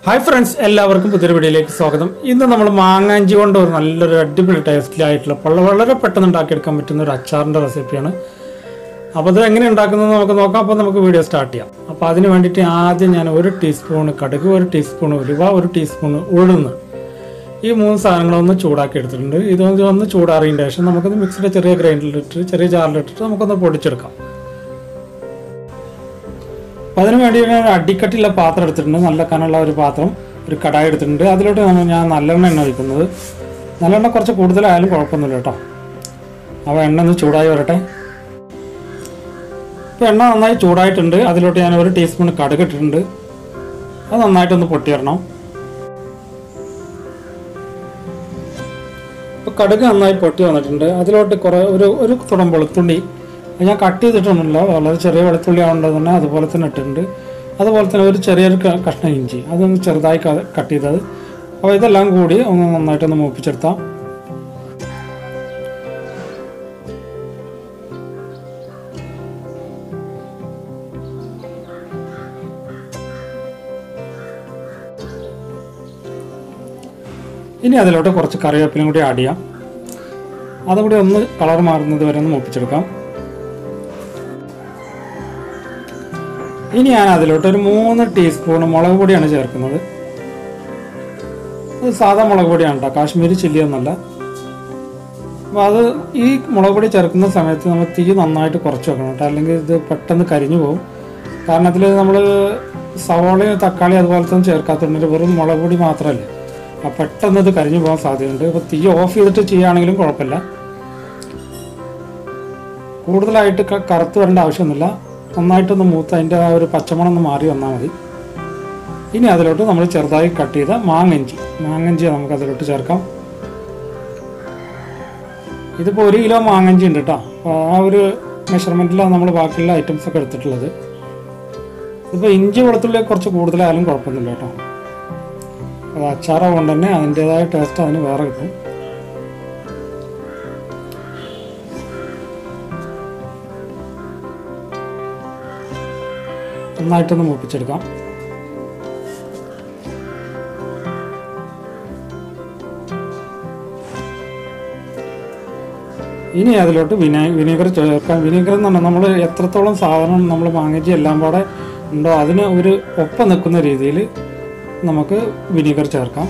hi friends എല്ലാവർക്കും പുതിയൊരു വീഡിയോയിലേക്ക് സ്വാഗതം ഇന്ന് നമ്മൾ മാങ്ങാഞ്ചി കൊണ്ട് ഒരു നല്ലൊരു അടിപൊളി ടേസ്റ്റിലായിട്ടുള്ള വളരെ വളരെ പെട്ടെന്ന് ഉണ്ടാക്കിയെടുക്കാൻ പറ്റുന്ന ഒരു അച്ചാറിൻ്റെ റെസിപ്പിയാണ് അപ്പോൾ അത് എങ്ങനെ ഉണ്ടാക്കുന്നത് നമുക്ക് നോക്കാം അപ്പോൾ നമുക്ക് വീഡിയോ സ്റ്റാർട്ട് ചെയ്യാം അപ്പോൾ അതിന് വേണ്ടിയിട്ട് ആദ്യം ഞാൻ ഒരു ടീസ്പൂൺ കടുക് ഒരു ടീസ്പൂൺ ഉലുവ ഒരു ടീസ്പൂൺ ഉഴുന്ന് ഈ മൂന്ന് സാധനങ്ങളൊന്ന് ചൂടാക്കി എടുത്തിട്ടുണ്ട് ഇതൊന്ന് ഒന്ന് ചൂടാറിയതിന് ശേഷം നമുക്കത് മിക്സിയുടെ ചെറിയ ഗ്രൈൻഡറിലിട്ട് ചെറിയ ജാറിലിട്ടിട്ട് നമുക്കൊന്ന് പൊടിച്ചെടുക്കാം അപ്പം അതിന് വേണ്ടി ഞാൻ ഒരു അടിക്കട്ടിയുള്ള പാത്രം എടുത്തിട്ടുണ്ട് നല്ല കനുള്ള ഒരു പാത്രം ഒരു കടായി എടുത്തിട്ടുണ്ട് അതിലോട്ട് നമ്മൾ ഞാൻ നല്ലെണ്ണ എണ്ണ ഒഴിക്കുന്നത് നല്ലെണ്ണ കുറച്ച് കൂടുതലായാലും കുഴപ്പമൊന്നുമില്ല കേട്ടോ അപ്പോൾ എണ്ണ ഒന്ന് ചൂടായി വരട്ടെ ഇപ്പോൾ എണ്ണ നന്നായി ചൂടായിട്ടുണ്ട് അതിലോട്ട് ഞാൻ ഒരു ടീസ്പൂൺ കടുക് ഇട്ടിട്ടുണ്ട് അത് നന്നായിട്ടൊന്ന് പൊട്ടിയിടണം ഇപ്പോൾ കടുക് നന്നായി പൊട്ടി വന്നിട്ടുണ്ട് അതിലോട്ട് കുറേ ഒരു ഒരു തുടം വെളുത്തുള്ളി അത് ഞാൻ കട്ട് ചെയ്തിട്ടൊന്നുമില്ല വളരെ ചെറിയ വെളുത്തുള്ളി ആവേണ്ടത് തന്നെ അതുപോലെ തന്നെ ഇട്ടിട്ടുണ്ട് അതുപോലെ തന്നെ ഒരു ചെറിയൊരു ക- കഷ്ണം ഇഞ്ചി അതൊന്ന് ചെറുതായി ക- കട്ട് ചെയ്തത് അപ്പോൾ ഇതെല്ലാം കൂടി ഒന്ന് നന്നായിട്ടൊന്ന് മൂപ്പിച്ചെടുത്താം ഇനി അതിലോട്ട് കുറച്ച് കറിവേപ്പിലും കൂടി ആഡ് ചെയ്യാം അതും കൂടി ഒന്ന് കളർ മാറുന്നത് വരെ ഒന്ന് മൂപ്പിച്ചെടുക്കാം ഇനി ഞാൻ അതിലോട്ട് ഒരു മൂന്ന് ടീസ്പൂൺ മുളക് പൊടിയാണ് ചേർക്കുന്നത് അത് സാധാ മുളക് പൊടിയാണ് കേട്ടോ കാശ്മീരി ചില്ലി ഒന്നല്ല അപ്പോൾ അത് ഈ മുളക് പൊടി ചേർക്കുന്ന സമയത്ത് നമ്മൾ തീ നന്നായിട്ട് കുറച്ച് വെക്കണം കേട്ടോ അല്ലെങ്കിൽ ഇത് പെട്ടെന്ന് കരിഞ്ഞു പോകും കാരണം അതിൽ നമ്മൾ സവോളയും തക്കാളി അതുപോലത്തെ ഒന്നും ചേർക്കാത്തതുകൊണ്ട് വെറും മുളക് പൊടി മാത്രമല്ലേ അപ്പോൾ പെട്ടെന്ന് ഇത് കരിഞ്ഞു പോകാൻ സാധ്യതയുണ്ട് അപ്പോൾ തീ ഓഫ് ചെയ്തിട്ട് ചെയ്യുകയാണെങ്കിലും കുഴപ്പമില്ല കൂടുതലായിട്ട് ക- കറുത്ത് വരേണ്ട ആവശ്യമൊന്നുമില്ല നന്നായിട്ടൊന്ന് മൂത്ത് അതിൻ്റെ ആ ഒരു പച്ചമണം ഒന്ന് മാറി വന്നാൽ മതി ഇനി അതിലോട്ട് നമ്മൾ ചെറുതായി കട്ട് ചെയ്ത മാങ്ങഞ്ചി മാങ്ങഞ്ചി നമുക്ക് അതിലോട്ട് ചേർക്കാം ഇതിപ്പോൾ ഒരു കിലോ മാങ്ങഞ്ചി ഉണ്ട് കേട്ടോ അപ്പോൾ ആ ഒരു മെഷർമെൻറ്റിലാണ് നമ്മൾ ബാക്കിയുള്ള ഐറ്റംസ് ഒക്കെ എടുത്തിട്ടുള്ളത് ഇതിപ്പോൾ ഇഞ്ചി വെളുത്തുള്ളി കുറച്ച് കൂടുതലായാലും കുഴപ്പമൊന്നുമില്ല കേട്ടോ അത് അച്ചാറാവുകൊണ്ട് തന്നെ അതിൻ്റെതായ ടേസ്റ്റ് അതിന് വേറെ കിട്ടും നന്നായിട്ടൊന്ന് മൂപ്പിച്ചെടുക്കാം ഇനി അതിലോട്ട് വിനാ വിനീഗർ ചേർക്കാം വിനീഗർ എന്ന് പറഞ്ഞാൽ നമ്മൾ എത്രത്തോളം സാധനം നമ്മൾ വാങ്ങിച്ച് എല്ലാം പാടെ ഉണ്ടോ അതിന് ഒരു ഒപ്പം നിൽക്കുന്ന രീതിയിൽ നമുക്ക് വിനീഗർ ചേർക്കാം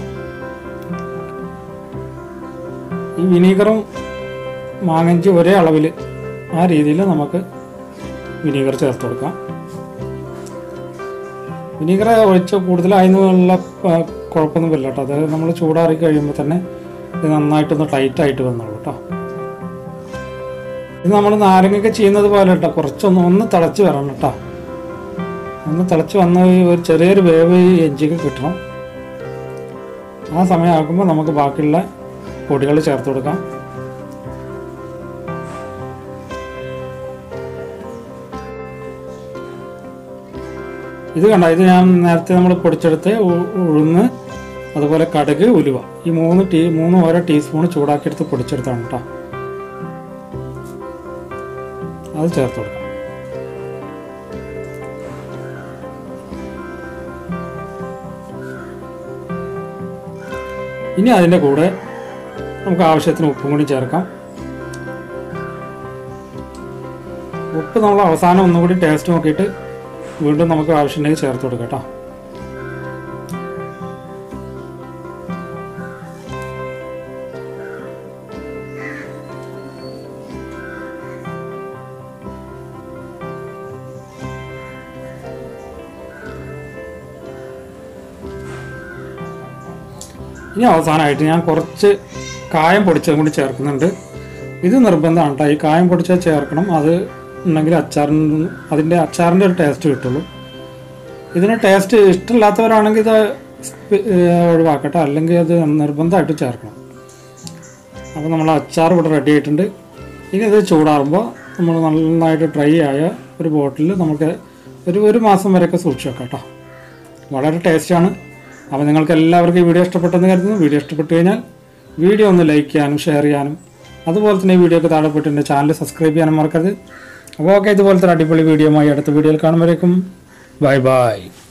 ഈ വിനീഗറും മാങ്ങഞ്ചി ഒരേ അളവിൽ ആ രീതിയിൽ നമുക്ക് വിനീഗർ ചേർത്ത് കൊടുക്കാം വിനീഗർ ഒഴിച്ച് കൂടുതലായെന്നുള്ള കുഴപ്പമൊന്നും വരില്ല കേട്ടോ അത് നമ്മൾ ചൂടാറി കഴിയുമ്പോൾ തന്നെ ഇത് നന്നായിട്ടൊന്ന് ടൈറ്റ് ആയിട്ട് വന്നോളൂ കേട്ടോ ഇത് നമ്മൾ നാരങ്ങയൊക്കെ ചെയ്യുന്നത് പോലെ കേട്ടോ കുറച്ചൊന്ന് ഒന്ന് തിളച്ച് വരണം കേട്ടോ ഒന്ന് തിളച്ച് വന്ന ഈ ഒരു ചെറിയൊരു വേവ് ഈ എഞ്ചിക്ക് കിട്ടണം ആ സമയമാകുമ്പോൾ നമുക്ക് ബാക്കിയുള്ള പൊടികൾ ചേർത്ത് കൊടുക്കാം ഇത് കണ്ട ഇത് ഞാൻ നേരത്തെ നമ്മൾ പൊടിച്ചെടുത്ത് ഉ- ഉഴുന്ന് അതുപോലെ കടുക് ഉലുവ ഈ മൂന്ന് ടീ മൂന്ന് ഓരോ ടീസ്പൂൺ ചൂടാക്കിയെടുത്ത് പൊടിച്ചെടുത്താണ് കേട്ടോ അത് ചേർത്ത് കൊടുക്കാം ഇനി അതിൻ്റെ കൂടെ നമുക്ക് ആവശ്യത്തിന് ഉപ്പും കൂടി ചേർക്കാം ഉപ്പ് നമ്മൾ അവസാനം ഒന്നുകൂടി ടേസ്റ്റ് നോക്കിയിട്ട് വീണ്ടും നമുക്ക് ആവശ്യമുണ്ടെങ്കിൽ ചേർത്ത് കൊടുക്കാം കേട്ടോ ഇനി അവസാനമായിട്ട് ഞാൻ കുറച്ച് കായം പൊടിച്ചതും കൂടി ചേർക്കുന്നുണ്ട് ഇത് നിർബന്ധമാണ് കേട്ടോ ഈ കായം പൊടിച്ചത് ചേർക്കണം അത് ഉണ്ടെങ്കിൽ അച്ചാറിന് അതിൻ്റെ അച്ചാറിൻ്റെ ഒരു ടേസ്റ്റ് കിട്ടുള്ളൂ ഇതിന് ടേസ്റ്റ് ഇഷ്ടമില്ലാത്തവരാണെങ്കിൽ ഇത് സ്പി- ഏഹ് ഒഴിവാക്കട്ടെ അല്ലെങ്കിൽ അത് നിർബന്ധമായിട്ട് ചേർക്കണം അപ്പോൾ നമ്മൾ അച്ചാർ ഇവിടെ റെഡി ആയിട്ടുണ്ട് ഇനി ഇത് ചൂടാറുമ്പോൾ നമ്മൾ നന്നായിട്ട് ഡ്രൈ ആയ ഒരു ബോട്ടിൽ നമുക്ക് ഒരു ഒരു മാസം വരെയൊക്കെ സൂക്ഷിച്ച് വെക്കാം കേട്ടോ വളരെ ടേസ്റ്റാണ് അപ്പോൾ നിങ്ങൾക്ക് എല്ലാവർക്കും ഈ വീഡിയോ ഇഷ്ടപ്പെട്ടെന്ന് കരുതുന്നു വീഡിയോ ഇഷ്ടപ്പെട്ടു കഴിഞ്ഞാൽ വീഡിയോ ഒന്ന് ലൈക്ക് ചെയ്യാനും ഷെയർ ചെയ്യാനും അതുപോലെ തന്നെ ഈ വീഡിയോക്ക് താഴെ പോയിട്ട് എൻ്റെ ചാനൽ സബ്സ്ക്രൈബ് ചെയ്യാനും മറക്കരുത് അപ്പോൾ ഓക്കെ ഇതുപോലത്തെ ഒരു അടിപൊളി വീഡിയോയുമായി അടുത്ത വീഡിയോയിൽ കാണുമ്പോഴേക്കും ബൈ ബൈ